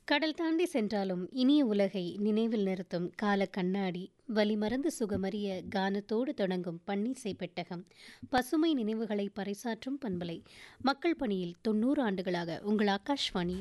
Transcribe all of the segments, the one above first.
கடல் தாண்டி சென்றாலும் இனிய உலகை நினைவில் நிறுத்தும் கால கண்ணாடி வலிமறந்து சுகமறிய கானத்தோடு தொடங்கும் பன்னிசை பெட்டகம் பசுமை நினைவுகளை பறைசாற்றும் பண்பலை மக்கள் பணியில் தொண்ணூறு ஆண்டுகளாக உங்கள் ஆகாஷ்வாணி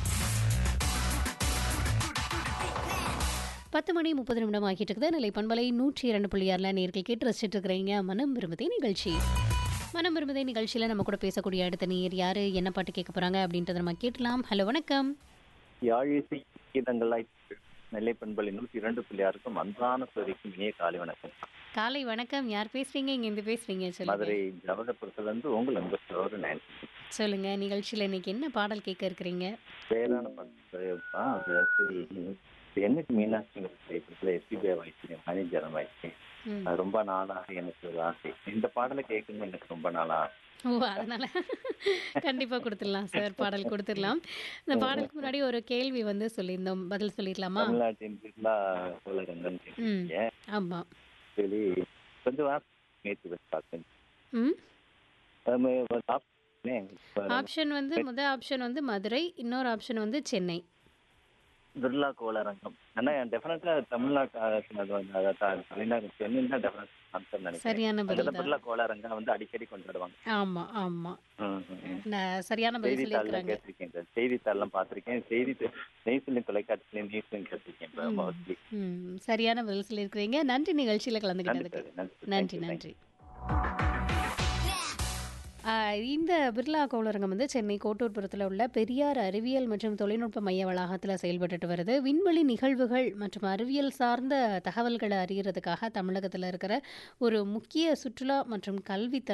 பத்து மணி முப்பது நிமிடம் ஆகிட்டு இருக்குது நிலை பண்பலை நூற்றி இரண்டு புள்ளி ஆறில் நேர்கள் கேட்டு ரசிச்சுட்டு இருக்கிறீங்க மனம் விரும்புதே நிகழ்ச்சி மனம் விரும்புதே நிகழ்ச்சியில் நம்ம கூட பேசக்கூடிய அடுத்த நேர் யாரு என்ன பாட்டு கேட்க போறாங்க அப்படின்றத நம்ம கேட்கலாம் ஹலோ வணக்கம் யாழிசை கீதங்களாய் நெல்லை பண்பலை நூற்றி இரண்டு பிள்ளையாருக்கும் அன்றான சோதிக்கும் இனிய காலை வணக்கம் காலை வணக்கம் யார் பேசுறீங்க இங்க இருந்து பேசுறீங்க சொல்லுங்க மதுரை ஜவகபுரத்துல இருந்து உங்கள் அன்பு சோறு நான் சொல்லுங்க நிகழ்ச்சியில இன்னைக்கு என்ன பாடல் கேட்க இருக்கிறீங்க பேரான பண்பா என்னைக்கு மீனாட்சிங்கிற திரைப்படத்துல எஸ்பிபிஐ வாய்ப்பு மேனேஜரம் வாய்ப்பு ம். அது ரொம்ப நாளாக எனக்கு ஒரு ஆசை இந்த பாடலை கேட்கணும் எனக்கு ரொம்ப நாளா ஓ அதனால கண்டிப்பா கொடுத்துடலாம் சார் பாடல் கொடுத்துடலாம் இந்த பாடலுக்கு முன்னாடி ஒரு கேள்வி வந்து சொல்லியிருந்தோம் பதில் சொல்லிடலாமா தமிழ்நாட்டின் பிர்லா கோளரங்கன் கேட்டீங்க ஆமா சொல்லி கொஞ்சம் வார்த்தை நேற்று வச்சு பார்த்தேன் ம் அது ஒரு option இப்ப ஆப்ஷன் வந்து முதல் ஆப்ஷன் வந்து மதுரை இன்னொரு ஆப்ஷன் வந்து சென்னை பிர்லா கோளரங்கம் ஆனா டெஃபினட்டா தமிழ்நாட்டு அரசு அது வந்து அதை த- தமிழ்நாடு சென்னை தான் டெஃபினட் ஆன்சர் நினைக்கிறேன் சரியான பதில் அதுல தான் பிர்லா கோளரங்கம் வந்து அடிக்கடி கொண்டாடுவாங்க ஆமா ஆமா ம், ம், ம். நான் சரியான பதில் செய்தித்தாள்ல சொல்லியிருக்கிறாங்க கேட்டிருக்கேன் சார் செய்தித்தாள்லாம் பார்த்திருக்கேன் செய்தி நெய்சிலையும் தொலைக்காட்சியிலையும் நியூஸ்லையும் கேட்டிருக்கேன் இப்போ மோஸ்ட்லி ம் சரியான பதில் சொல்லியிருக்கிறீங்க நன்றி நிகழ்ச்சியில் கலந்துக்கிட்டதுக்கு நன்றி நன்றி நன்றி ஆ, இந்த பிர்லா கோளரங்கம் வந்து சென்னை கோட்டூர்புரத்தில் உள்ள பெரியார் அறிவியல் மற்றும் தொழில்நுட்ப மைய வளாகத்தில் செயல்பட்டுட்டு வருது விண்வெளி நிகழ்வுகள் மற்றும் அறிவியல் சார்ந்த தகவல்களை அறியறதுக்காக தமிழகத்தில் இருக்கிற ஒரு முக்கிய சுற்றுலா மற்றும் கல்வி